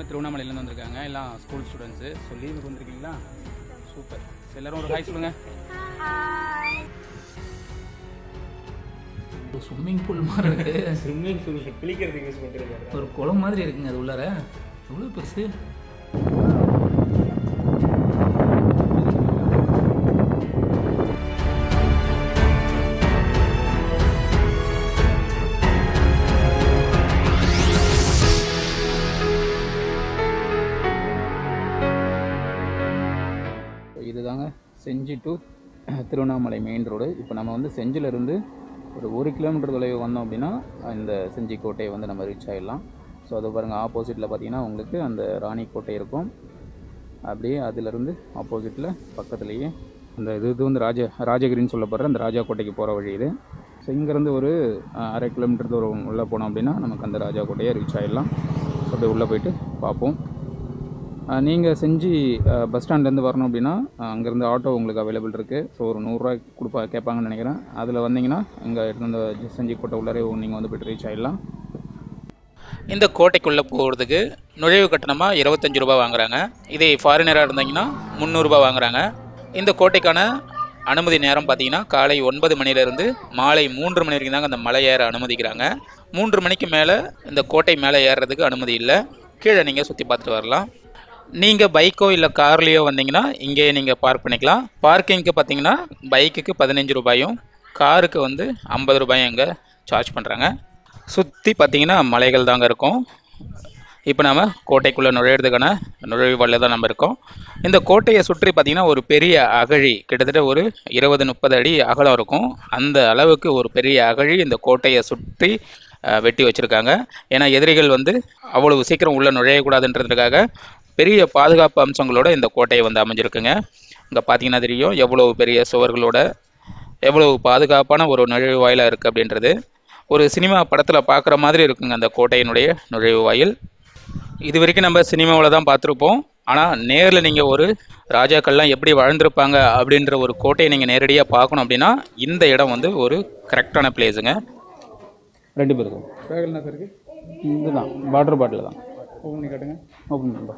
திருவண்ணாமலையிலேருந்து வந்திருக்காங்க எல்லாம் school students so லீவுக்கு வந்திருக்கீங்களா சூப்பர் எல்லாரும் ஒரு ஹாய் சொல்லுங்கள் ஸ்விம்மிங் பூல் மாதிரி இருக்கு ஸ்விம்மிங் பூல் குளிக்கிறதுக்கு யூஸ் பண்ணுறது ஒரு குளம் மாதிரி இருக்குங்க அது உள்ளார எவ்வளோ பெருசு இதுதாங்க Gingee to Tiruvannamalai main road இப்போ நம்ம வந்து செஞ்சிலிருந்து ஒரு ஒரு கிலோமீட்டர் தொலைவு வந்தோம் அப்படின்னா இந்த செஞ்சி கோட்டையை வந்து நம்ம ரீச் ஆகிடலாம் ஸோ அது பாருங்கள் ஆப்போசிட்டில் பார்த்தீங்கன்னா உங்களுக்கு அந்த ராணி கோட்டை இருக்கும் அப்படியே அதிலிருந்து ஆப்போசிட்டில் பக்கத்துலேயே அந்த இது இது வந்து ராஜ ராஜகிரின்னு சொல்லப்படுற அந்த ராஜா கோட்டைக்கு போகிற வழி இது ஸோ இங்கேருந்து ஒரு அஹ், அரை கிலோமீட்டர் தூரம் உள்ளே போனோம் அப்படின்னா நமக்கு அந்த ராஜா கோட்டையை ரீச் ஆகிடலாம் ஸோ அப்படியே உள்ளே போயிட்டு பார்ப்போம் நீங்கள் செஞ்சு பஸ் ஸ்டாண்ட்லேருந்து வரணும் அப்படின்னா அங்கேருந்து ஆட்டோ உங்களுக்கு அவைலபிள் இருக்குது ஸோ ஒரு நூறுரூவா கொடுப்பா கேட்பாங்கன்னு நினைக்கிறேன் அதில் வந்தீங்கன்னா இங்கே எடுத்து வந்து செஞ்சு கோட்டை உள்ளே நீங்கள் வந்து போய்ட்டு ரீச் ஆகிடலாம் இந்த கோட்டைக்குள்ளே போகிறதுக்கு நுழைவு கட்டணமாக இருபத்தஞ்சு ரூபாய் வாங்குறாங்க இதே ஃபாரினராக இருந்தீங்கன்னா முந்நூறுரூபா வாங்குறாங்க இந்த கோட்டைக்கான அனுமதி நேரம் பார்த்தீங்கன்னா காலை ஒன்பது மணிலேருந்து மாலை மூன்று மணி வரைக்கும் தாங்க அந்த மலை ஏற அனுமதிக்கிறாங்க மூன்று மணிக்கு மேலே இந்த கோட்டை மேலே ஏறுறதுக்கு அனுமதி இல்லை கீழே நீங்கள் சுற்றி பார்த்துட்டு வரலாம் நீங்கள் பைக்கோ இல்லை கார்லேயோ வந்தீங்கன்னா இங்கேயே நீங்கள் பார்க் பண்ணிக்கலாம் பார்க்கிங்க்கு பார்த்தீங்கன்னா பைக்குக்கு பதினஞ்சு ரூபாயும் காருக்கு வந்து ஐம்பது ரூபாயும் இங்கே சார்ஜ் பண்ணுறாங்க சுற்றி பார்த்தீங்கன்னா மலைகள் தாங்க இருக்கும் இப்போ நம்ம கோட்டைக்குள்ளே நுழையிறதுக்கான நுழைவாளில் தான் நம்ம இருக்கோம் இந்த கோட்டையை சுற்றி பார்த்தீங்கன்னா ஒரு பெரிய அகழி கிட்டத்தட்ட ஒரு இருபது முப்பது அடி அகலம் இருக்கும் அந்த அளவுக்கு ஒரு பெரிய அகழி இந்த கோட்டையை சுற்றி அஹ், வெட்டி வச்சுருக்காங்க ஏன்னா எதிரிகள் வந்து அவ்வளவு சீக்கிரம் உள்ளே நுழையக்கூடாதுன்றதுக்காக பெரிய பாதுகாப்பு அம்சங்களோட இந்த கோட்டையை வந்து அமைஞ்சிருக்குங்க இங்கே பார்த்தீங்கன்னா தெரியும் எவ்வளவு பெரிய சுவர்களோட எவ்வளவு பாதுகாப்பான ஒரு நுழைவாயிலாக இருக்குது அப்படின்றது ஒரு சினிமா படத்தில் பார்க்குற மாதிரி இருக்குங்க அந்த கோட்டையினுடைய நுழைவு வாயில் இது வரைக்கும் நம்ம சினிமாவில் தான் பார்த்துருப்போம் ஆனால் நேரில் நீங்கள் ஒரு ராஜாக்கள்லாம் எப்படி வாழ்ந்திருப்பாங்க அப்படின்ற ஒரு கோட்டையை நீங்கள் நேரடியாக பார்க்கணும் அப்படின்னா இந்த இடம் வந்து ஒரு கரெக்டான பிளேஸுங்க ரெண்டு பேருக்கும் பேக்கில் என்ன சார் இருக்குது இதுதான் வாட்டர் பாட்டில் தான் ஓப்பன் பண்ணி காட்டுங்க ஓப்பன் பண்ணுப்பா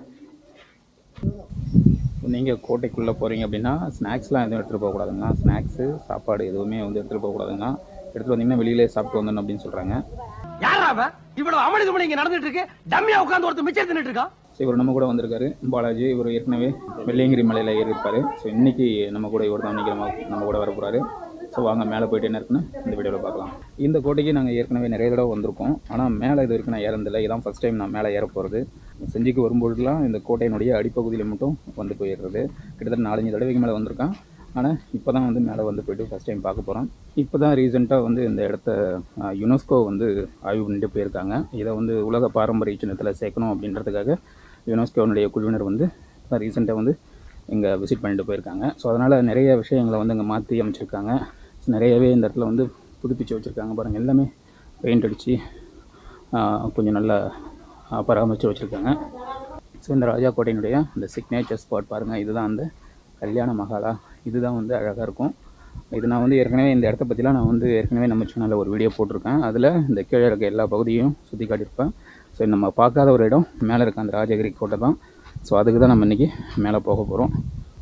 நீங்கள் கோட்டைக்குள்ளே போகிறீங்க அப்படின்னா ஸ்நாக்ஸ்லாம் எதுவும் எடுத்துகிட்டு போகக்கூடாதுங்க ஸ்நாக்ஸு சாப்பாடு எதுவுமே வந்து எடுத்துகிட்டு போகக்கூடாதுங்க எடுத்துகிட்டு வந்தீங்கன்னா வெளியிலே சாப்பிட்டு வந்துடணும் அப்படின்னு சொல்கிறாங்க யாரா அவன் இவ்வளவு அமளிதமணி இங்க நடந்துட்டு இருக்கு டம்மியா உட்கார்ந்து ஒருத்தர் மிச்சம் தின்னுட்டு இருக்கான் ஸோ இவர் நம்ம கூட வந்திருக்காரு பாலாஜி இவர் ஏற்கனவே வெள்ளையங்கிரி மலையில் ஏறி இருப்பார் ஸோ இன்றைக்கி நம்ம கூட இவர் தான் இன்றைக்கி நம்ம நம்ம கூட வர போகிறாரு ஸோ வாங்க மேலே போயிட்டு என்ன இருக்குன்னு இந்த வீடியோவில் பார்க்கலாம் இந்த கோட்டைக்கு நாங்கள் ஏற்கனவே நிறைய தடவை வந்திருக்கோம் ஆனால் மேலே இது வரைக்கும் நான் ஏறதில்லை இதான் ஃபஸ்ட் டைம் நான் மேலே ஏற போகிறது செஞ்சிக்கு வரும்பொழுதுலாம் இந்த கோட்டையினுடைய அடிப்பகுதியில் மட்டும் வந்து போயிடுறது கிட்டத்தட்ட நாலஞ்சு தடவைக்கு மேலே வந்திருக்கேன் ஆனால் இப்போ தான் வந்து மேலே வந்து போயிட்டு ஃபஸ்ட் டைம் பார்க்க போகிறோம் இப்போ தான் ரீசெண்டாக வந்து இந்த இடத்த அஹ், யுனெஸ்கோ வந்து ஆய்வு பண்ணிட்டு போயிருக்காங்க இதை வந்து உலக பாரம்பரிய சின்னத்தில் சேர்க்கணும் அப்படின்றதுக்காக யுனெஸ்கோனுடைய குழுவினர் வந்து ரீசெண்டாக வந்து இங்கே விசிட் பண்ணிட்டு போயிருக்காங்க ஸோ அதனால் நிறைய விஷயங்களை வந்து இங்கே மாற்றி அமைச்சிருக்காங்க ஸோ நிறையவே இந்த இடத்துல வந்து புதுப்பிச்சு வச்சுருக்காங்க பாருங்கள் எல்லாமே பெயிண்ட் அடித்து கொஞ்சம் நல்லா ஆஹ், பராமரித்து வச்சுருக்காங்க ஸோ இந்த ராஜா கோட்டையினுடைய இந்த சிக்னேச்சர் ஸ்பாட் பாருங்கள் இதுதான் அந்த கல்யாண மகாலா இதுதான் வந்து அழகாக இருக்கும் இது நான் வந்து ஏற்கனவே இந்த இடத்த பற்றிலாம் நான் வந்து ஏற்கனவே நம்ம சேனலில் ஒரு வீடியோ போட்டிருக்கேன் அதில் இந்த கீழே இருக்க எல்லா பகுதியும் சுற்றி காட்டியிருப்பேன் ஸோ நம்ம பார்க்காத ஒரு இடம் மேலே இருக்க அந்த ராஜகிரி கோட்டை தான் ஸோ அதுக்கு தான் நம்ம இன்றைக்கி மேலே போக போகிறோம்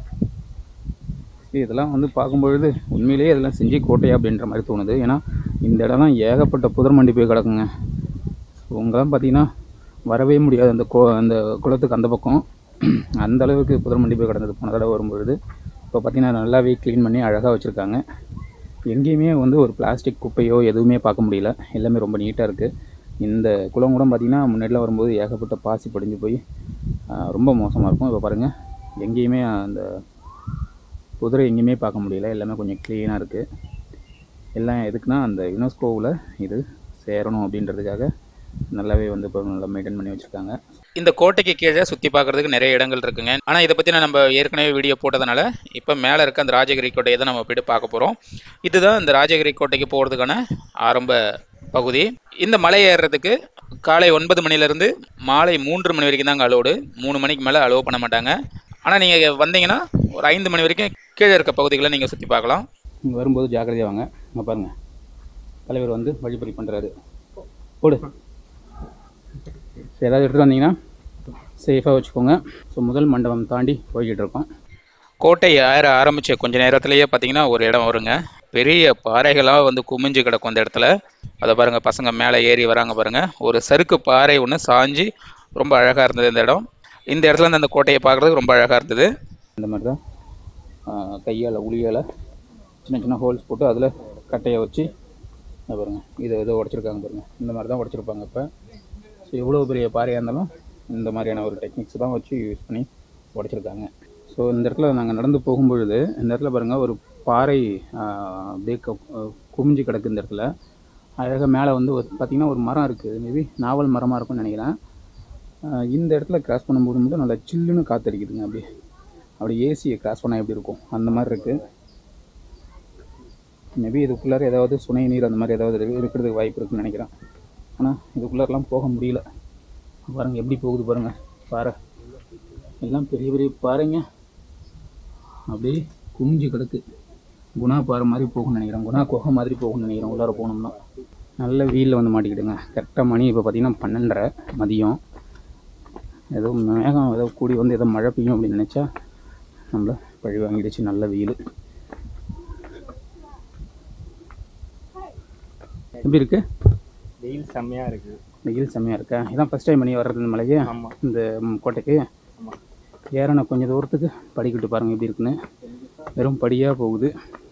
இதெல்லாம் வந்து பார்க்கும்பொழுது உண்மையிலேயே இதெல்லாம் செஞ்சு கோட்டையா அப்படின்ற மாதிரி தோணுது ஏன்னா இந்த இடம்லாம் ஏகப்பட்ட புதர் மண்டி போய் கிடக்குங்க ஸோ உங்களாம் பார்த்தீங்கன்னா வரவே முடியாது அந்த கோ அந்த குளத்துக்கு அந்த பக்கம் அந்த அளவுக்கு புதர் மண்டி போய் கிடந்தது போன தடவை வரும்பொழுது இப்போ பார்த்தீங்கன்னா நல்லாவே க்ளீன் பண்ணி அழகாக வச்சுருக்காங்க எங்கேயுமே வந்து ஒரு பிளாஸ்டிக் குப்பையோ எதுவுமே பார்க்க முடியல எல்லாமே ரொம்ப நீட்டாக இருக்குது இந்த குளம் கூட பார்த்திங்கன்னா முன்னாடிலாம் வரும்போது ஏகப்பட்ட பாசி படிஞ்சு போய் ஆஹ், ரொம்ப மோசமாக இருக்கும் இப்போ பாருங்கள் எங்கேயுமே அந்த குதிரை எங்கேயுமே பார்க்க முடியல எல்லாமே கொஞ்சம் க்ளீனாக இருக்குது எல்லாம் எதுக்குன்னா அந்த யுனெஸ்கோவில் இது சேரணும் அப்படின்றதுக்காக நல்லாவே வந்து இப்போ நல்லா மெயின்டைன் பண்ணி வச்சுருக்காங்க இந்த கோட்டைக்கு கீழே சுற்றி பார்க்கறதுக்கு நிறைய இடங்கள் இருக்குங்க ஆனால் இதை பற்றி நம்ம ஏற்கனவே வீடியோ போட்டதுனால இப்போ மேலே இருக்க அந்த ராஜகிரி கோட்டையை தான் நம்ம போயிட்டு பார்க்க போகிறோம் இதுதான் இந்த ராஜகிரி கோட்டைக்கு போகிறதுக்கான ஆரம்ப பகுதி இந்த மலை ஏறுறதுக்கு காலை ஒன்பது மணிலேருந்து மாலை மூன்று மணி வரைக்கும் தாங்க அலோடு மூணு மணிக்கு மேலே அலோவ் பண்ண மாட்டாங்க ஆனால் நீங்கள் வந்தீங்கன்னா ஒரு ஐந்து மணி வரைக்கும் கீழே இருக்க பகுதிகளை நீங்கள் சுற்றி பார்க்கலாம் இங்கே வரும்போது ஜாக்கிரதையாக வாங்க இங்கே பாருங்கள் தலைவர் வந்து வழிபறி பண்ணுறாரு போடு சரி, ஏதாவது எடுத்துகிட்டு வந்தீங்கன்னா சேஃபாக வச்சுக்கோங்க ஸோ முதல் மண்டபம் தாண்டி போய்கிட்டு இருக்கோம் கோட்டை ஏற ஆரம்பித்த கொஞ்ச நேரத்திலேயே பார்த்தீங்கன்னா ஒரு இடம் வருங்க பெரிய பாறைகளாக வந்து குமிஞ்சு கிடக்கும் அந்த இடத்துல அதை பாருங்கள் பசங்க மேலே ஏறி வராங்க பாருங்கள் ஒரு சறுக்கு பாறை ஒன்று சாஞ்சு ரொம்ப அழகாக இருந்தது இந்த இடம் இந்த இடத்துல இருந்து அந்த கோட்டையை பார்க்குறதுக்கு ரொம்ப அழகாக இருந்தது இந்த மாதிரி தான் கையால் உளியால் சின்ன சின்ன ஹோல்ஸ் போட்டு அதில் கட்டையை வச்சு இதை பாருங்க இதை இதை உடச்சிருக்காங்க பாருங்க இந்த மாதிரி தான் உடச்சிருப்பாங்க இப்போ ஸோ எவ்வளோ பெரிய பாறையாக இருந்தாலும் இந்த மாதிரியான ஒரு டெக்னிக்ஸ் தான் வச்சு யூஸ் பண்ணி உடச்சிருக்காங்க ஸோ இந்த இடத்துல நாங்கள் நடந்து போகும்பொழுது இந்த இடத்துல பாருங்கள் ஒரு பாறை ஆஹ், அப்படியே கு- அஹ், குமிஞ்சு கிடக்கு இந்த இடத்துல அழகாக மேலே வந்து ஒரு பார்த்திங்கன்னா ஒரு மரம் இருக்குது மேபி நாவல் மரமாக இருக்கும்னு நினைக்கிறேன் ஆஹ், இந்த இடத்துல கிராஸ் பண்ணும்போது மட்டும் நல்லா சில்லுன்னு காத்தடிக்குதுங்க அப்படியே அப்படி ஏசியை கிராஸ் பண்ணால் எப்படி இருக்கும் அந்த மாதிரி இருக்குது மேபி இதுக்குள்ளார ஏதாவது சுனை நீர் அந்த மாதிரி ஏதாவது இருக்கு- இருக்கிறதுக்கு வாய்ப்பு இருக்குன்னு நினைக்கிறேன் ஆனால் இதுக்குள்ளாரெலாம் போக முடியல பாருங்க எப்படி போகுது பாருங்க பாறை எல்லாம் பெரிய பெரிய பாறைங்க அப்படியே குமிஞ்சு கிடக்கு குணா பாறை மாதிரி போகும்னு நினைக்கிறேன் குணா குகை மாதிரி போகும்னு நினைக்கிறேன் உள்ளார போகணும்னா நல்ல வெயிலில் வந்து மாட்டிக்கிடுங்க கரெக்டாக மணி இப்போ பார்த்தீங்கன்னா பன்னெண்டரை மதியம் ஏதோ மேகம் ஏதோ கூடி வந்து ஏதோ மழை பெய்யும் அப்படின்னு நினச்சா நம்மள பழி வாங்கிடுச்சு நல்ல வெயில் எப்படி இருக்கு வெயில் செம்மையா இருக்கு வெயில் செம்மையாக இருக்கா இதான் ஃபஸ்ட் டைம் பண்ணி வர்றது இந்த மலைக்கு ஆமா இந்த ம், கோட்டைக்கு ஆமா ஏறணும் கொஞ்சம் தூரத்துக்கு படிக்கிட்டு பாருங்கள் எப்படி இருக்குன்னு வெறும் படியாக போகுது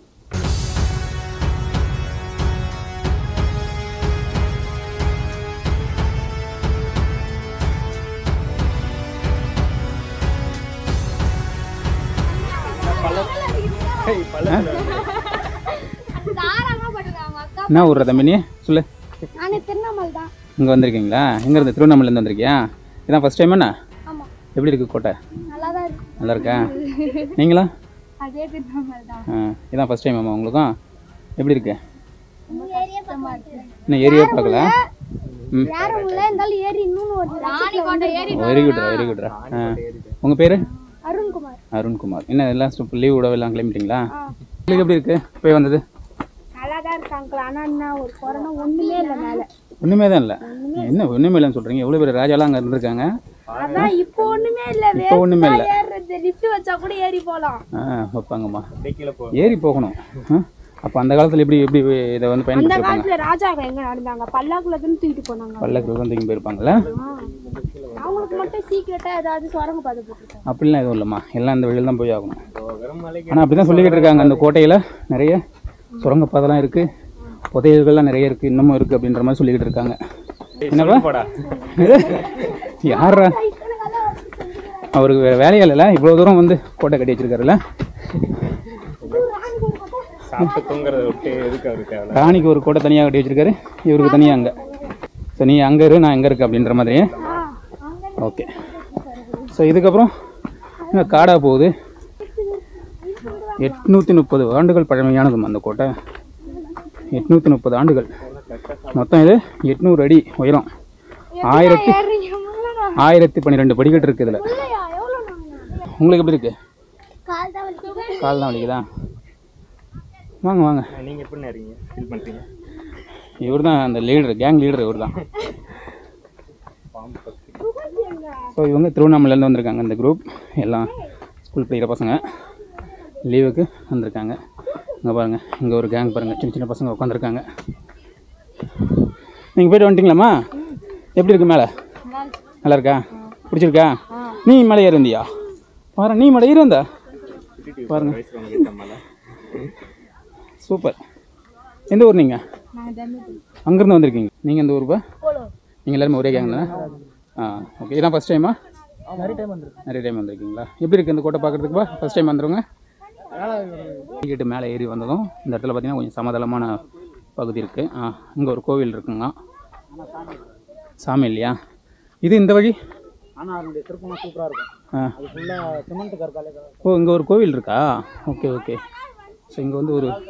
என்ன ஊர்ற தம்பினி சொல்லு நானே திருவண்ணாமலை தான் இங்கே வந்திருக்கீங்களா எங்கேருந்து திருவண்ணாமலேருந்து வந்திருக்கியா இதான் ஃபஸ்ட் டைம் என்ன ஆமா எப்படி இருக்கு கோட்டை நல்லா தான் இருக்கு நல்லா இருக்கா நீங்களா அதே திருவண்ணாமலை தான் ஆ இதான் ஃபஸ்ட் டைம் அம்மா உங்களுக்கும் எப்படி இருக்கு ஏரியா பக்கமா இருக்கு இன்னும் ஏரியா பார்க்கல ம் யாரும் உள்ள இருந்தாலும் ஏரி இன்னொன்னு ஒரு ராணிக்கோட்டை ஏரி வெரி குட்ரா வெரி குட்ரா ஆ உங்கள் பேர் அருண்குமார் அருண்குமார் என்ன எல்லாம் ஸ்டெப் லீவ் விட எல்லாம் கிளம்பிட்டீங்களா உங்களுக்கு எப்படி இருக்கு போய் வந்தது நல்லா தான் இருக்காங்க ஆனா என்ன ஒரு கொரோனா ஒண்ணுமே இல்லை மேல ஒன்றுமே தான் இல்லை என்ன ஒன்றுமே இல்லைன்னு சொல்கிறீங்க எவ்வளோ பேர் ராஜாலாம் அங்கே இருந்திருக்காங்க அதான் இப்போ ஒண்ணுமே இல்ல இப்போ ஒன்றுமே இல்லை ஏறுறது லிஃப்ட் வச்சா கூட ஏறி போலாம் ஆ வைப்பாங்கம்மா அப்படியே கீழே போ ஏறி போகணும் அப்போ அந்த காலத்தில் எப்படி எப்படி இதை வந்து அந்த பயன்படுத்திருப்பாங்க காலத்துல ராஜா எங்க நடந்தாங்க பல்லாக்குல தான் தூக்கிட்டு போனாங்க பல்லக்கில் தான் தூக்கி போயிருப்பாங்கல்ல அவங்களுக்கு மட்டும் சீக்கிரட்டா ஏதாவது சுரங்க பாதை போட்டுருக்காங்க அப்படிலாம் எதுவும் இல்லைம்மா எல்லாம் இந்த வழியில் தான் போய் ஆகணும் வெறும் மலைக்கு ஆனால் அப்படி தான் சொல்லிக்கிட்டு இருக்காங்க அந்த கோட்டையில் நிறைய சுரங்கப்பாதைலாம் இருக்குது புதையல்கள்லாம் நிறைய இருக்குது இன்னமும் இருக்குது அப்படின்ற மாதிரி சொல்லிக்கிட்டு இருக்காங்க என்னப்பா போடா யாரா அவருக்கு வேறு வேலையே இல்லைல்ல இவ்வளோ தூரம் வந்து கோட்டை கட்டி வச்சிருக்காருல்ல சாப்பிட்டு தூங்குறத விட்டு எதுக்கு அவருக்கு தேவை ராணிக்கு ஒரு கோட்டை தனியாக கட்டி வச்சிருக்காரு இவருக்கு தனியாக அங்கே ஸோ நீ அங்கே இரு நான் எங்கே இருக்கு அப்படின்ற மாதிரி ஓகே ஸோ இதுக்கப்புறம் இங்கே காடாக போகுது எட்நூற்றி முப்பது ஆண்டுகள் பழமையானதும் அந்த கோட்டை எட்நூற்றி முப்பது ஆண்டுகள் மொத்தம் இது எட்நூறு அடி உயரம் ஆயிரத்தி ஆயிரத்தி பன்னிரெண்டு படிக்கட்டு இருக்குது இதில் எவ்வளவு நாங்க உங்களுக்கு எப்படி இருக்கு கால் தான் வலிக்குது கால் தான் வலிக்குதா வாங்க வாங்க நீங்க எப்படி இருக்கீங்க ஃபீல் பண்றீங்க இவர் தான் அந்த லீடர் கேங் லீடர் இவர் தான் ஸோ இவங்க திருவண்ணாமலையிலேருந்து வந்திருக்காங்க இந்த குரூப் எல்லாம் ஸ்கூல் படிக்கிற பசங்க லீவுக்கு வந்திருக்காங்க இங்கே பாருங்கள் இங்கே ஒரு கேங் பாருங்கள் சின்ன சின்ன பசங்க உட்காந்துருக்காங்க நீங்கள் போயிட்டு வந்துட்டீங்களாம்மா எப்படி இருக்கு மேலே நல்லா இருக்கா பிடிச்சிருக்கா நீ மலை ஏறி வந்தியா பாரு நீ மலை ஏறி வந்தா பாருங்க வயசுல உங்களுக்கு ஏத்த மலை சூப்பர் எந்த ஊர் நீங்கள் அங்கேருந்து வந்திருக்கீங்க நீங்கள் எந்த ஊருப்பா நீங்கள் எல்லாருமே ஒரே கேங் தானே ஆ ஓகே இதான் ஃபஸ்ட் டைமா நிறைய டைம் வந்துருக்கு நிறைய டைம் வந்திருக்கீங்களா எப்படி இருக்குது இந்த கோட்டை பார்க்குறதுக்குப்பா ஃபஸ்ட் டைம் வந்துருங்க டிக்கெட்டு மேலே ஏறி வந்ததும் இந்த இடத்துல பார்த்தீங்கன்னா கொஞ்சம் சமதளமான பகுதி இருக்குது ஆ இங்கே ஒரு கோவில் இருக்குங்க சாமி இல்லையா இது இந்த வழி ஆனால் அதனுடைய திருப்பம் சூப்பராக இருக்கும் ஆ அது ஃபுல்லாக சிமெண்ட் கற்காலே ஓ இங்கே ஒரு கோவில் இருக்கா ஓகே ஓகே ஸோ இங்கே வந்து ஒரு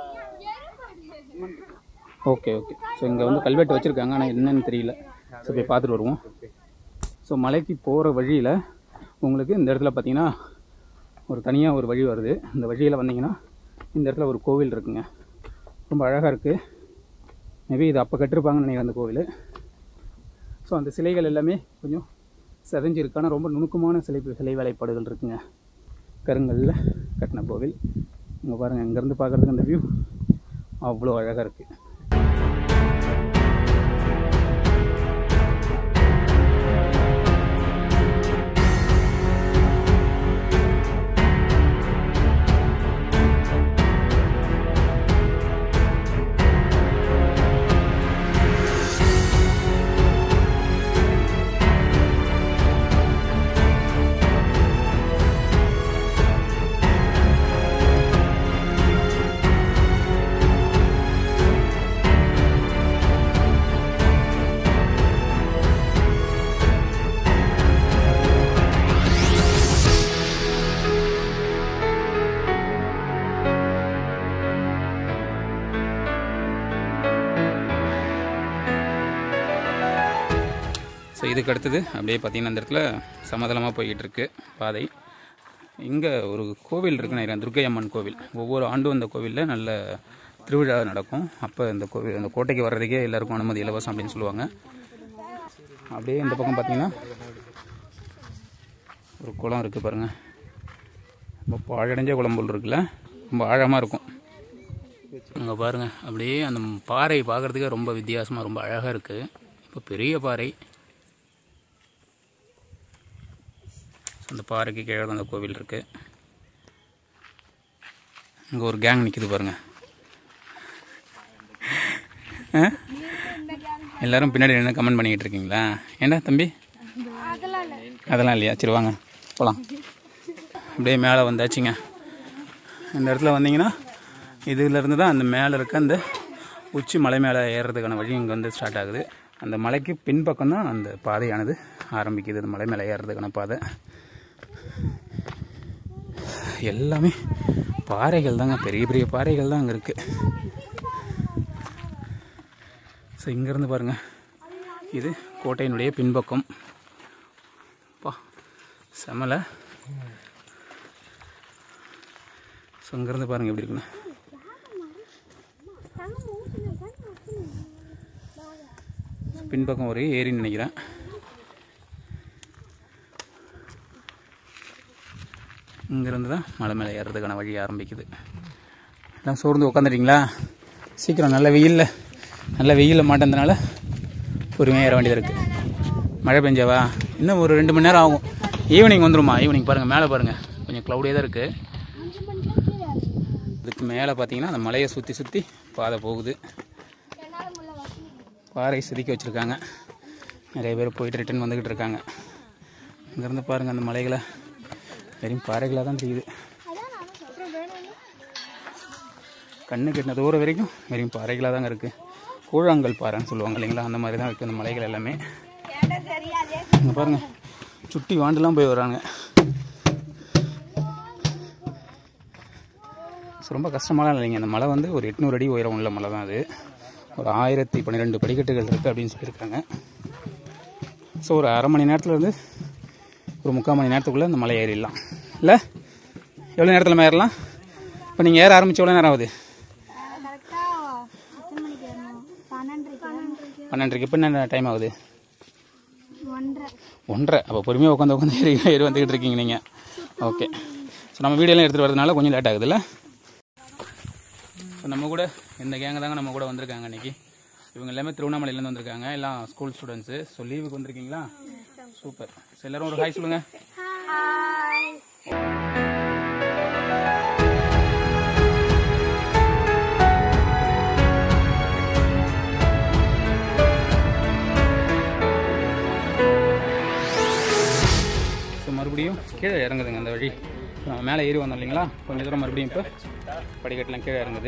ஓகே ஓகே ஸோ இங்கே வந்து கல்வெட்டு வச்சுருக்காங்க ஆனால் என்னன்னு தெரியல ஸோ போய் பார்த்துட்டு வருவோம் ஸோ மலைக்கு போகிற வழியில் உங்களுக்கு இந்த இடத்துல பார்த்தீங்கன்னா ஒரு தனியாக ஒரு வழி வருது இந்த வழியில் வந்தீங்கன்னா இந்த இடத்துல ஒரு கோவில் இருக்குங்க ரொம்ப அழகாக இருக்குது மேபி இது அப்போ கட்டிருப்பாங்கன்னு நினைக்கிறேன் அந்த கோவில் ஸோ அந்த சிலைகள் எல்லாமே கொஞ்சம் செதஞ்சிருக்கு ஆனால் ரொம்ப நுணுக்கமான சிலை சிலை வேலைப்பாடுகள் இருக்குங்க கருங்கல்ல கட்டின கோவில் இங்கே பாருங்கள் இங்கேருந்து பார்க்குறதுக்கு அந்த வியூ அவ்வளோ அழகாக இருக்குது ஸோ இதுக்கு அடுத்தது அப்படியே பார்த்தீங்கன்னா அந்த இடத்துல சமதளமாக போய்கிட்டு இருக்கு பாதை இங்கே ஒரு கோவில் இருக்குன்னு நினைக்கிறேன் துர்க்கை அம்மன் கோவில் ஒவ்வொரு ஆண்டும் அந்த கோவிலில் நல்ல திருவிழா நடக்கும் அப்போ இந்த கோவில் அந்த கோட்டைக்கு வர்றதுக்கே எல்லாருக்கும் அனுமதி இலவசம் அப்படின்னு சொல்லுவாங்க அப்படியே இந்த பக்கம் பார்த்தீங்கன்னா ஒரு குளம் இருக்குது பாருங்கள் ரொம்ப பாழடைஞ்ச குளம் போல் இருக்குல்ல ரொம்ப ஆழமாக இருக்கும் அங்கே பாருங்கள் அப்படியே அந்த பாறை பார்க்குறதுக்கே ரொம்ப வித்தியாசமாக ரொம்ப அழகாக இருக்குது இப்போ பெரிய பாறை அந்த பாறைக்கு கீழே தான் அந்த கோவில் இருக்கு இங்கே ஒரு கேங் நிற்குது பாருங்க ஆ? எல்லாரும் பின்னாடி என்ன கமெண்ட் பண்ணிக்கிட்டு இருக்கீங்களா ஏண்டா தம்பி அதெல்லாம் இல்லையா சரி வாங்க போகலாம் அப்படியே மேலே வந்தாச்சுங்க இந்த இடத்துல வந்தீங்கன்னா இதுலேருந்து தான் அந்த மேலே இருக்க அந்த உச்சி மலை மேலே ஏறுறதுக்கான வழி இங்கே வந்து ஸ்டார்ட் ஆகுது அந்த மலைக்கு பின்பக்கம் தான் அந்த பாதையானது ஆரம்பிக்குது அந்த மலை மேலே ஏறுறதுக்கான பாதை எல்லாமே பாறைகள் தாங்க பெரிய பெரிய பாறைகள் தான் அங்கே இருக்குது ஸோ இங்கேருந்து பாருங்கள் இது கோட்டையினுடைய பின்பக்கம் பா செமலை ஸோ இங்கேருந்து பாருங்கள் எப்படி இருக்குன்னு பின்பக்கம் ஒரு ஏரின்னு நினைக்கிறேன் இங்கேருந்து தான் மலை மேலே ஏறுறதுக்கான வழி ஆரம்பிக்குது எல்லாம் சோர்ந்து உட்காந்துட்டீங்களா சீக்கிரம் நல்ல வெயிலில் நல்ல வெயிலில் மாட்டேன்றனால பொறுமையாக ஏற வேண்டியது இருக்குது மழை பெஞ்சவா இன்னும் ஒரு ரெண்டு மணி நேரம் ஆகும் ஈவினிங் வந்துருமா ஈவினிங் பாருங்கள் மேலே பாருங்கள் கொஞ்சம் க்ளவுடியாக தான் இருக்குது இதுக்கு மேலே பார்த்தீங்கன்னா அந்த மலையை சுற்றி சுற்றி பாதை போகுது பாறை செதுக்கி வச்சுருக்காங்க நிறைய பேர் போயிட்டு ரிட்டர்ன் வந்துக்கிட்டு இருக்காங்க இங்கேருந்து பாருங்கள் அந்த மலைகளை வெறும் பாறைகளாக தான் தெரியுது கண்ணு கெட்டின தூரம் வரைக்கும் வெறும் பாறைகளாக தாங்க இருக்குது கூழாங்கல் பாறைன்னு சொல்லுவாங்க இல்லைங்களா அந்த மாதிரி தான் இருக்குது அந்த மலைகள் எல்லாமே இங்கே பாருங்க சுட்டி வாண்டுலாம் போய் வராங்க ஸோ ரொம்ப கஷ்டமாலாம் இல்லைங்க அந்த மலை வந்து ஒரு எட்நூறு அடி உயரம் உள்ள மலை தான் அது ஒரு ஆயிரத்தி பன்னிரெண்டு படிக்கட்டுகள் இருக்குது அப்படின்னு சொல்லியிருக்காங்க ஸோ ஒரு அரை மணி நேரத்தில் இருந்து ஒரு முக்கால் மணி நேரத்துக்குள்ளே அந்த மலை ஏறிடலாம் இல்லை எவ்வளோ நேரத்தில் ஏறலாம் இப்போ நீங்கள் ஏற ஆரம்பிச்சு எவ்வளோ நேரம் ஆகுது பன்னெண்டரைக்கு இப்போ என்ன டைம் ஆகுது ஒன்றரை அப்போ பொறுமையாக உட்காந்து உட்காந்து ஏறி ஏறி வந்துக்கிட்டு இருக்கீங்க நீங்கள் ஓகே ஸோ நம்ம வீடியோலாம் எடுத்துகிட்டு வரதுனால கொஞ்சம் லேட் ஆகுதுல்ல ஸோ நம்ம கூட இந்த கேங்க தாங்க நம்ம கூட வந்திருக்காங்க இன்னைக்கு இவங்க எல்லாமே திருவண்ணாமலையிலேருந்து வந்திருக்காங்க எல்லாம் ஸ்கூல் ஸ்டூடெண்ட்ஸு ஸோ லீவுக்கு வந்திருக்கீங்களா சூப்பர் ஸோ எல்லாரும் ஒரு ஹாய் சொல்லுங்கள் ஸோ மறுபடியும் கீழே இறங்குதுங்க அந்த வழி நம்ம மேலே ஏறி வந்தோம் இல்லைங்களா கொஞ்சம் தூரம் மறுபடியும் இப்போ படிக்கட்டுலாம் கீழே இறங்குது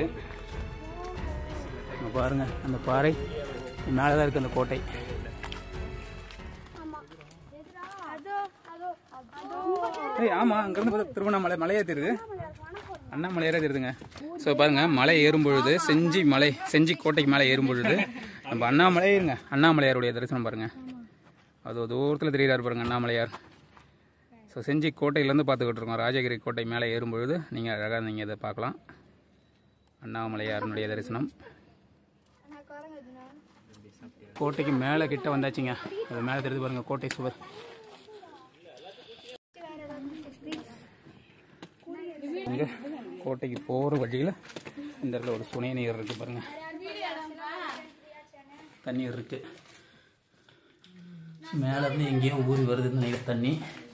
இங்க பாருங்க அந்த பாறை மேலே தான் இருக்குது அந்த கோட்டை ஏய் ஆமாம் அங்கேருந்து பார்த்தா திருவண்ணாமலை மலையே தெரியுது அண்ணாமலையாரே தெரியுதுங்க ஸோ பாருங்க மலை ஏறும் பொழுது செஞ்சி மலை செஞ்சி கோட்டைக்கு மேலே ஏறும் பொழுது நம்ம அண்ணாமலை இருங்க அண்ணாமலையாருடைய தரிசனம் பாருங்க அது தூரத்தில் தெரியுறாரு பாருங்க அண்ணாமலையார் ஸோ செஞ்சி கோட்டையிலேருந்து பார்த்துக்கிட்டு இருக்கோம் ராஜகிரி கோட்டை மேலே ஏறும் பொழுது நீங்கள் அழகாக நீங்கள் இதை பார்க்கலாம் அண்ணாமலையாரனுடைய தரிசனம் கோட்டைக்கு மேலே கிட்ட வந்தாச்சுங்க அது மேலே தெரியுது பாருங்க கோட்டை சுவர் கோட்டைக்கு போகிற வழியில் இந்த இடத்துல ஒரு சுனை நீர் இருக்குது பாருங்கள் தண்ணீர் இருக்குது மேலே இருந்து எங்கேயோ ஊறி வருதுன்னு நினைக்கிற தண்ணி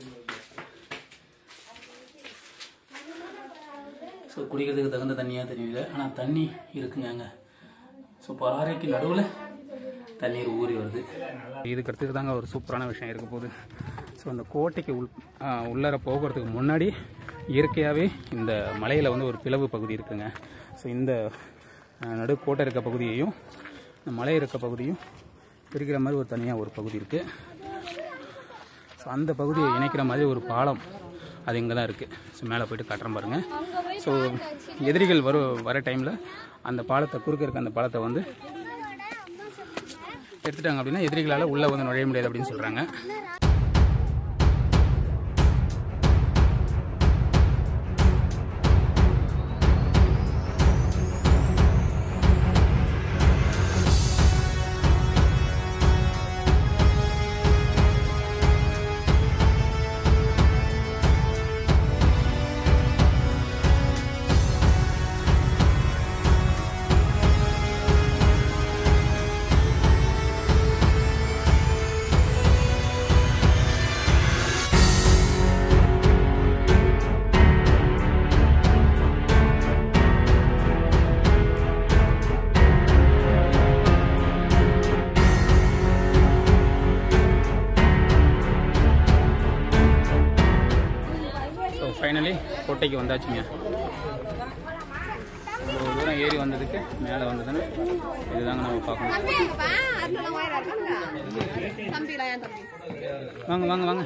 ஸோ குடிக்கிறதுக்கு தகுந்த தண்ணியாக தெரியல ஆனால் தண்ணி இருக்குங்க அங்கே ஸோ பாறைக்கு நடுவில் தண்ணீர் ஊறி வருது இதுக்கு அடுத்தது தாங்க ஒரு சூப்பரான விஷயம் இருக்க போகுது ஸோ அந்த கோட்டைக்கு உள் ஆ, உள்ளார போகிறதுக்கு முன்னாடி இயற்கையாகவே இந்த மலையில் வந்து ஒரு பிளவு பகுதி இருக்குங்க ஸோ இந்த ஆ, நடு கோட்டை இருக்க பகுதியையும் இந்த மலை இருக்க பகுதியும் பிரிக்கிற மாதிரி ஒரு தனியாக ஒரு பகுதி இருக்குது ஸோ அந்த பகுதியை இணைக்கிற மாதிரி ஒரு பாலம் அது இங்கே தான் இருக்குது ஸோ மேலே போயிட்டு காட்டுறேன் பாருங்கள் ஸோ எதிரிகள் வர வர டைமில் அந்த பாலத்தை குறுக்க இருக்க அந்த பாலத்தை வந்து எடுத்துட்டாங்க அப்படின்னா எதிரிகளால் உள்ளே வந்து நுழைய முடியாது அப்படின்னு சொல்கிறாங்க ஸோ ஃபைனலி கோட்டைக்கு வந்தாச்சுங்க இவ்வளோ தூரம் ஏறி வந்ததுக்கு மேலே வந்ததுன்னு இதுதாங்க நம்ம பார்க்கணும் வாங்க வாங்க வாங்க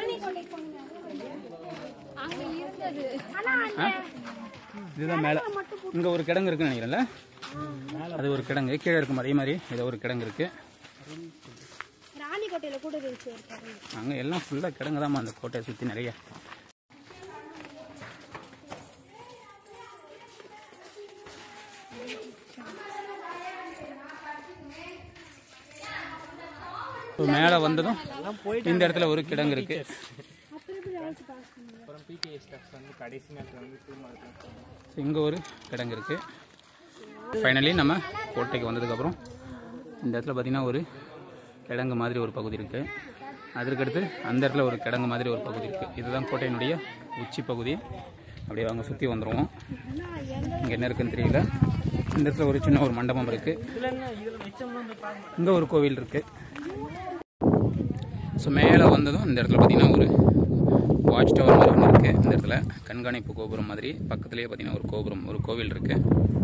அங்க இருந்தது ஆ இதுதான் மேலே இங்கே ஒரு கிடங்கு இருக்குன்னு நினைக்கிறேன்ல அது ஒரு கிடங்கு கீழே இருக்கும் அதே மாதிரி ஏதோ ஒரு கிடங்கு இருக்குது ராணிக்கோட்டையில கூட இருந்துச்சு ஒரு கரண்ட். அங்கே எல்லாம் ஃபுல்லாக கிடங்கு தான்மா அந்த கோட்டையை சுற்றி நிறைய இப்போ மேலே வந்ததும் இந்த இடத்துல ஒரு கிடங்கு இருக்கு அப்புறம் பிடிஏ ஸ்டாஃப் வந்து கடைசி நேரத்தில் வந்து தூங்க இருக்கும் இங்கே ஒரு கிடங்கு இருக்கு ஃபைனலி நம்ம கோட்டைக்கு வந்ததுக்கப்புறம் இந்த இடத்துல பார்த்தீங்கன்னா ஒரு கிடங்கு மாதிரி ஒரு பகுதி இருக்கு அதற்கடுத்து அந்த இடத்துல ஒரு கிடங்கு மாதிரி ஒரு பகுதி இருக்கு இதுதான் கோட்டையினுடைய உச்சி பகுதி அப்படியே அவங்க சுற்றி வந்துடுவோம் இங்கே என்ன இருக்குன்னு தெரியல இந்த இடத்துல ஒரு சின்ன ஒரு மண்டபம் இருக்கு இங்கே ஒரு கோவில் இருக்கு ஸோ மேலே வந்ததும் இந்த இடத்துல பார்த்தீங்கன்னா ஒரு வாட்ச் டவர் மாதிரி ஒன்று இருக்குது இந்த இடத்துல கண்காணிப்பு கோபுரம் மாதிரி பக்கத்துலேயே பார்த்தீங்கன்னா ஒரு கோபுரம் ஒரு கோவில் இருக்குது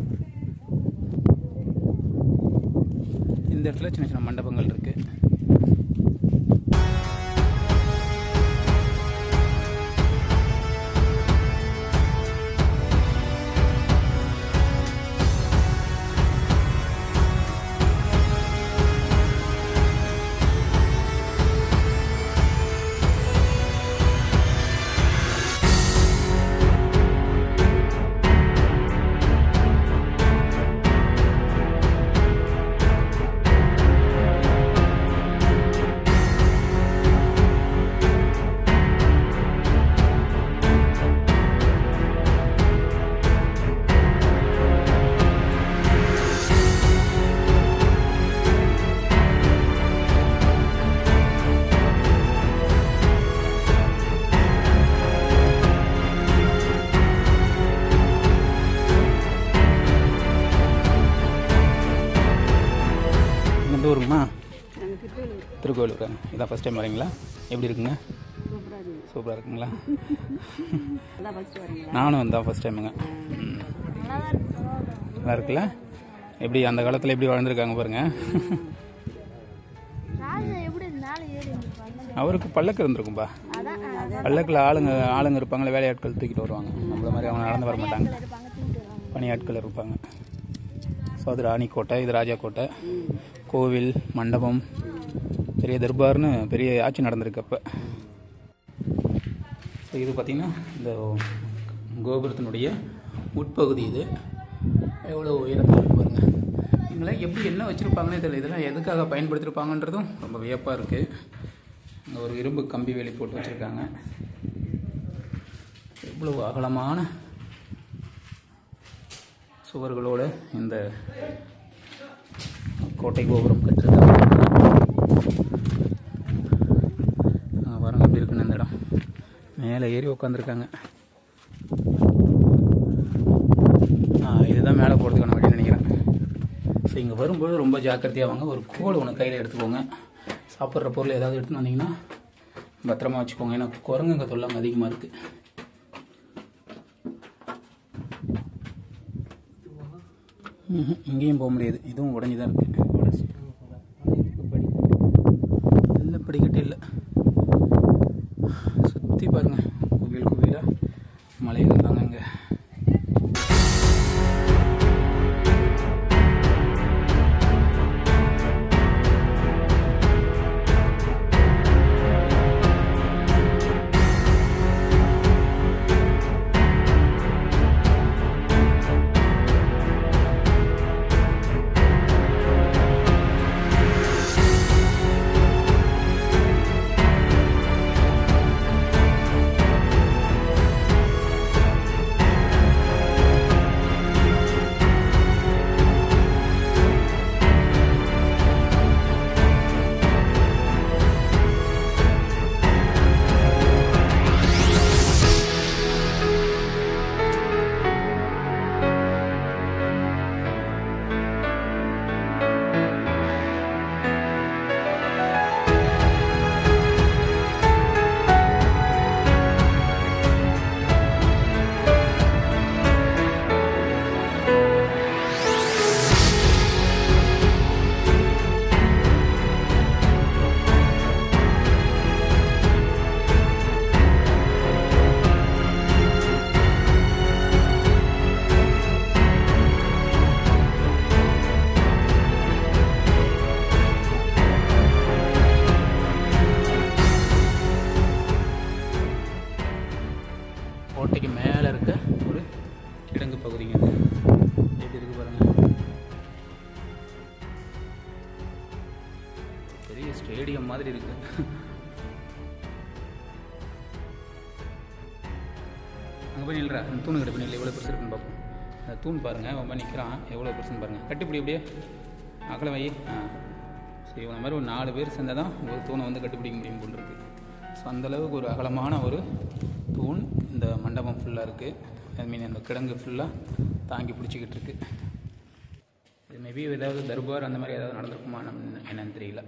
இந்த இடத்துல சின்ன சின்ன மண்டபங்கள் இருக்குது எந்த ஊருங்கம்மா திருக்கோவிலூர் இதான் ஃபஸ்ட் டைம் வரீங்களா எப்படி இருக்குங்க சூப்பராக இருக்குங்களா நானும் தான் ஃபஸ்ட் டைமுங்க ம். நல்லா இருக்குல்ல எப்படி அந்த காலத்தில் எப்படி வாழ்ந்துருக்காங்க பாருங்க ராஜா எப்படி மேலே ஏறி இருந்திருப்பாங்க அவருக்கு பல்லக்கு இருந்திருக்கும்பா அதான் பல்லக்கில் ஆளுங்க ஆளுங்க இருப்பாங்களே வேலையாட்கள் தூக்கிட்டு வருவாங்க நம்மள மாதிரி அவங்க நடந்து வர மாட்டாங்க இருப்பாங்க தூக்கிட்டு வருவாங்க பணியாட்கள் இருப்பாங்க ஸோ அது ராணிக்கோட்டை இது ராஜா கோட்டை கோவில் மண்டபம் பெரிய தர்பார்னு பெரிய ஆட்சி நடந்திருக்கு அப்போ ஸோ இது பார்த்திங்கன்னா இந்த கோபுரத்தினுடைய உட்பகுதி இது எவ்வளோ உயரத்தில் இருக்கு பாருங்க இவங்களாம் எப்படி என்ன வச்சுருப்பாங்கன்னே தெரியல இதெல்லாம் எதுக்காக பயன்படுத்தியிருப்பாங்கன்றதும் ரொம்ப வியப்பாக இருக்குது இங்கே ஒரு இரும்பு கம்பி வேலி போட்டு வச்சுருக்காங்க எவ்வளவு அகலமான சுவர்களோட இந்த கோட்டை கோபுரம் கட்டிருக்காங்க அங்க பாருங்க எப்படி இருக்குன்னு இந்த இடம் மேலே ஏறி உட்காந்துருக்காங்க இதுதான் மேலே போகிறதுக்கான வழி நினைக்கிறேன் ஸோ இங்கே வரும்போது ரொம்ப ஜாக்கிரதையாக வாங்க ஒரு கோல் ஒன்று கையில் எடுத்துக்கோங்க சாப்பிட்ற பொருள் ஏதாவது எடுத்துன்னு வந்தீங்கன்னா பத்திரமா வச்சுக்கோங்க ஏன்னா குரங்குங்க தொல்லை அங்கே அதிகமாக இருக்குது இங்கேயும் போக முடியாது இதுவும் உடஞ்சி தான் இருக்கு இல்லை படிக்கட்டு இல்லை சுற்றி பாருங்க குவியல் குவியலாக மலைகள் தாங்க இங்கே கோட்டைக்கு மேலே இருக்க ஒரு கிடங்கு பகுதிங்க இது. எப்படி இருக்கு பாருங்க பெரிய ஸ்டேடியம் மாதிரி இருக்கு அங்கே போய் நில்றா அந்த தூணு கிட்ட போய் நில்ல எவ்வளோ பெருசு இருக்குன்னு பார்ப்போம் அந்த தூண் பாருங்க அவன் போய் நிற்கிறான் எவ்வளோ பெருசுன்னு பாருங்க கட்டிப்பிடி அப்படியே அகலம் வை ஆ சரி இவன மாதிரி ஒரு நாலு பேர் சேர்ந்தால் தான் ஒரு தூணை வந்து கட்டிப்பிடிக்க முடியும் போல் இருக்கு ஸோ அந்தளவுக்கு ஒரு அகலமான ஒரு தூண் இந்த மண்டபம் ஃபுல்லாக இருக்குது ஐ மீன் அந்த கிடங்கு ஃபுல்லாக தாங்கி பிடிச்சிக்கிட்டு இருக்கு இது மேபி ஏதாவது தர்பார் அந்த மாதிரி ஏதாவது நடந்திருக்குமா நம்ம என்னன்னு தெரியல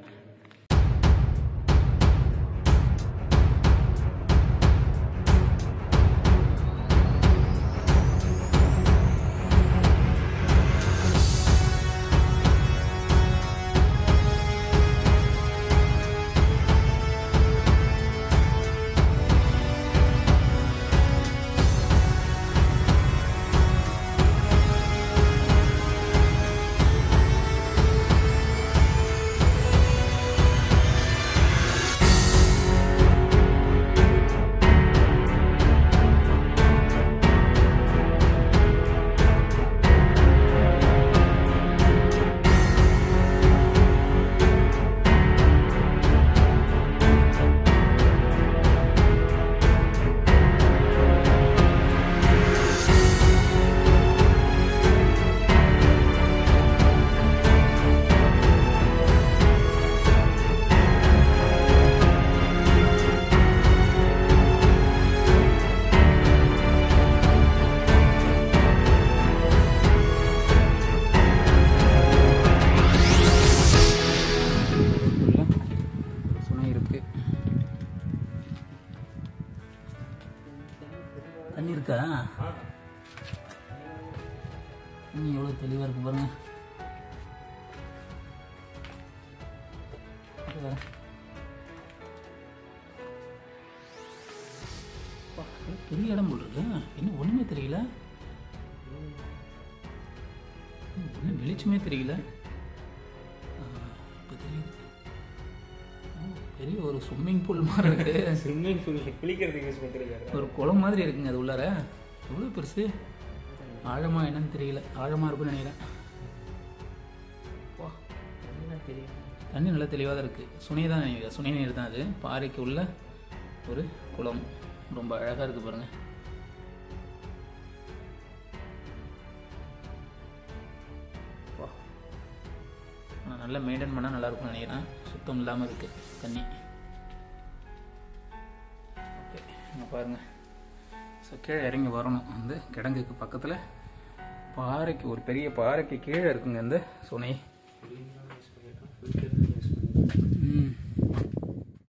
சுனை இருக்கு தண்ணி இருக்கா தண்ணி எவ்வளோ தெளிவாக இருக்கு பாருங்க இது வேற. அப்பா, இது பெரிய இடம் போல் இருக்கு என்ன ஒன்றுமே தெரியல ஒன்றும் வெளிச்சமே தெரியல இப்போ தெரியுது ஓ, பெரிய ஒரு ஸ்விம்மிங் பூல் மாதிரி இருக்கு ஸ்விம்மிங் பூல் குளிக்கிறதுக்கு யூஸ் பண்ணிருக்காரு ஒரு குளம் மாதிரி இருக்குங்க அது உள்ளார எவ்வளோ பெருசு ஆழமா என்னன்னு தெரியல ஆழமா இருக்கும்னு நினைக்கிறேன் வா தெரியும் தண்ணி நல்லா தெளிவாக தான் இருக்குது சுனை தான் நினைக்கிறேன் சுனை நீர் தான் அது பாறைக்கு உள்ள ஒரு குளம் ரொம்ப அழகாக இருக்குது பாருங்கள் நல்லா மெயின்டைன் பண்ணால் நல்லா இருக்கும்னு நினைக்கிறேன் சுத்தம் இல்லாமல் இருக்குது தண்ணி ஓகே இங்கே பாருங்கள் ஸோ கீழே இறங்கி வரணும் வந்து கிடங்குக்கு பக்கத்தில் பாறைக்கு ஒரு பெரிய பாறைக்கு கீழே இருக்குங்க இந்த சுனை ம்